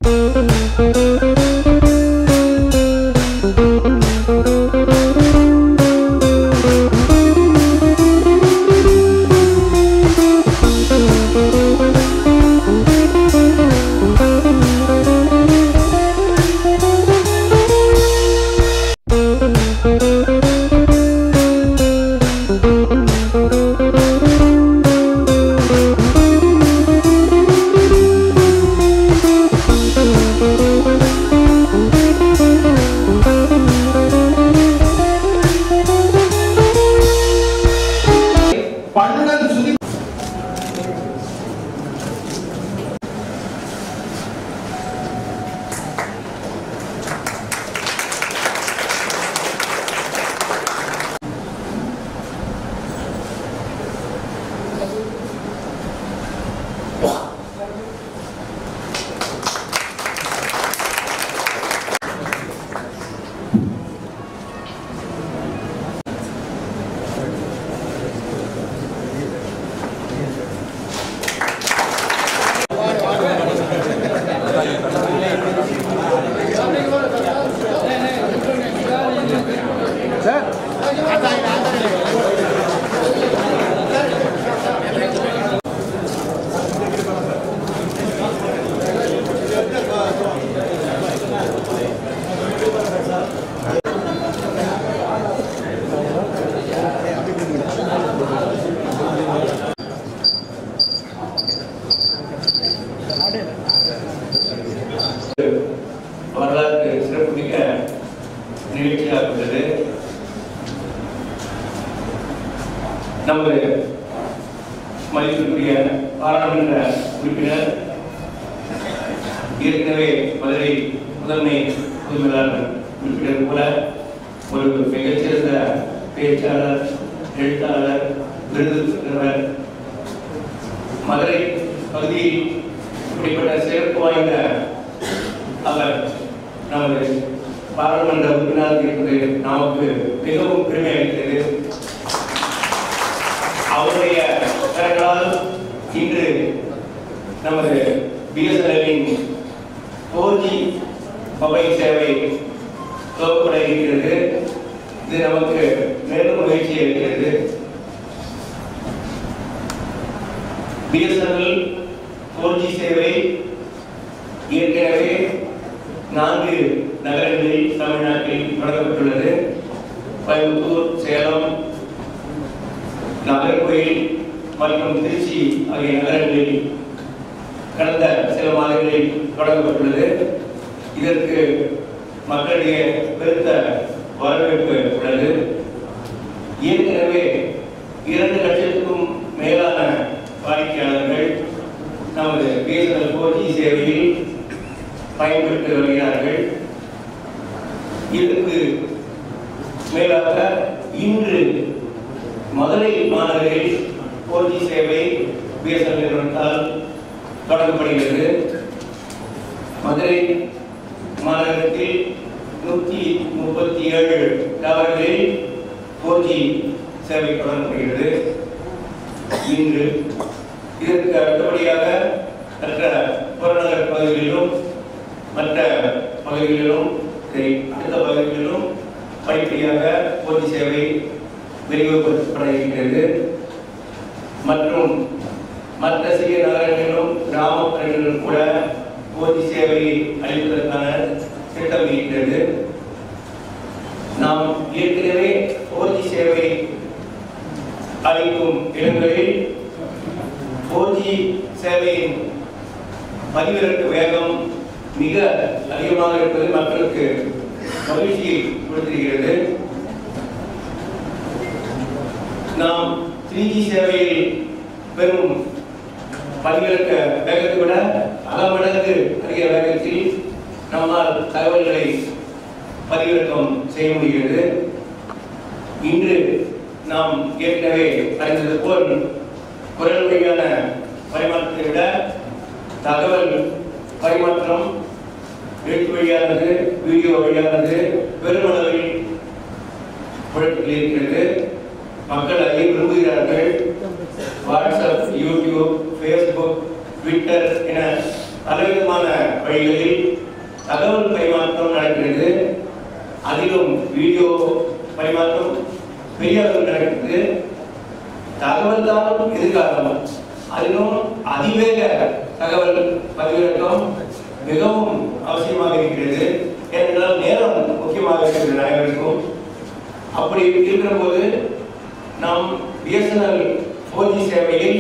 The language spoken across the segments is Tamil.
பண்ணுடன் சுதி வரலாற்று சிறப்புமிக்க நிகழ்ச்சியாக உள்ளது நமது மதிப்பிற்குரிய பாராளுமன்ற உறுப்பினர் ஏற்கனவே மதுரை முதன்மை பொதுமேலாளர் உறுப்பினர் போல ஒரு மிகச்சிறந்த பேச்சாளர் எழுத்தாளர் விருது பெற்றவர் மதுரை பகுதியில் இப்படிப்பட்ட சிறப்பு வாய்ந்த அவர் நமது பாராளுமன்ற உறுப்பினராக இருப்பது நமக்கு மிகவும் பெருமை அளிக்கிறது அவருடைய கரங்களால் இன்று நமது பிஎஸ்என்எல்லின் ஃபோர் ஜி மொபைல் சேவை துவக்கப்பட இருக்கிறது இது நமக்கு மேலும் மகிழ்ச்சி அளிக்கிறது பிஎஸ்என்எல் ஃபோர் ஜி சேவை ஏற்கனவே நான்கு நகரங்களில் தமிழ்நாட்டில் தொடங்கப்பட்டுள்ளது கோயம்புத்தூர் சேலம் நாகர்கோயில் மற்றும் திருச்சி ஆகிய நகரங்களில் கடந்த சில மாதங்களில் தொடங்கப்பட்டுள்ளது இதற்கு மக்களிடையே பெருத்த வரவேற்பு உள்ளது ஏற்கனவே இரண்டு லட்சத்துக்கும் மேலான வாடிக்கையாளர்கள் நமது பிஎஸ்என்எல் ஃபோர் ஜி சேவையில் பயன்பெற்று வருகிறார்கள் இதற்கு மேலாக இன்று மதுரை மாநகரில் ஃபோர் ஜி சேவை பிஎஸ்என்எல் நிறுவனத்தால் தொடங்கப்படுகிறது மதுரை மாநகரத்தில் நூற்றி முப்பத்தி ஏழு டவர்களில் ஃபோர் ஜி சேவை தொடங்கப்படுகிறது இன்று இதற்கு அடுத்தபடியாக மற்ற புறநகர் பகுதிகளிலும் மற்ற பகுதிகளிலும் சரி அடுத்த பகுதிகளிலும் படிப்படியாக போட்டி சேவை விரிவுபடுத்தப்பட இருக்கிறது மற்றும் மற்ற சிறிய நகரங்களிலும் கிராமப்புறங்களிலும் கூட போட்டி சேவை அளிப்பதற்கான திட்டம் இருக்கிறது நாம் ஏற்கனவே போட்டி சேவை அளிக்கும் இடங்களில் ஃபோர் ஜி சேவையின் பதிவிறக்க வேகம் மிக அதிகமாக இருப்பது மக்களுக்கு மகிழ்ச்சியை கொடுத்திருக்கிறது நாம் த்ரீ ஜி சேவையில் பெறும் பதிவிறக்க வேகத்தை விட பல மடங்கு அதிக வேகத்தில் நம்மால் தகவல்களை பதிவிறக்கம் செய்ய முடிகிறது இன்று நாம் ஏற்கனவே அறிந்தது போல் குரல் வழியான பரிமாற்றத்தை விட தகவல் பரிமாற்றம் எழுத்து வழியானது வீடியோ வழியானது பெருமளவில் புழக்கத்தில் இருக்கிறது மக்கள் அதை விரும்புகிறார்கள் வாட்ஸ்அப் யூடியூப் ஃபேஸ்புக் ட்விட்டர் என பலவிதமான வழிகளில் தகவல் பரிமாற்றம் நடக்கிறது அதிலும் வீடியோ பரிமாற்றம் பெரிய அளவில் நடக்கிறது தகவல் தான் எதிர்காலம் அதிலும் அதிவேக தகவல் பதிவிறக்கம் மிகவும் அவசியமாக இருக்கிறது ஏனென்றால் நேரம் முக்கியமாக இருக்கிறது அனைவருக்கும் அப்படி இருக்கிற போது நாம் பிஎஸ்என்எல் ஃபோர் ஜி சேவையில்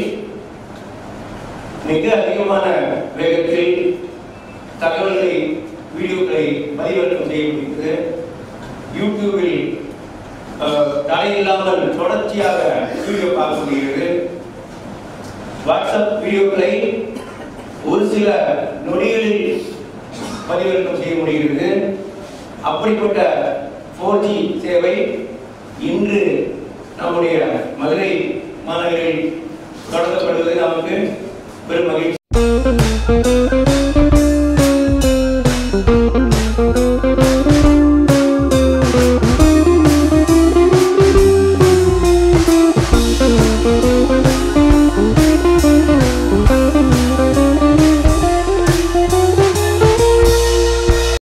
மிக அதிகமான வேகத்தில் தகவல்களை வீடியோக்களை பதிவிறக்கம் செய்ய முடிகிறது யூடியூபில் அஹ், தடையில்லாமல் தொடர்ச்சியாக வீடியோ பார்க்க முடிகிறது வாட்ஸ்அப் வீடியோக்களை ஒரு சில நொடிகளில் பதிவிறக்கம் செய்ய முடிகிறது அப்படிப்பட்ட ஃபோர் ஜி சேவை இன்று நம்முடைய மதுரை மாநகரில் தொடங்கப்படுவது நமக்கு பெரும் மகிழ்ச்சி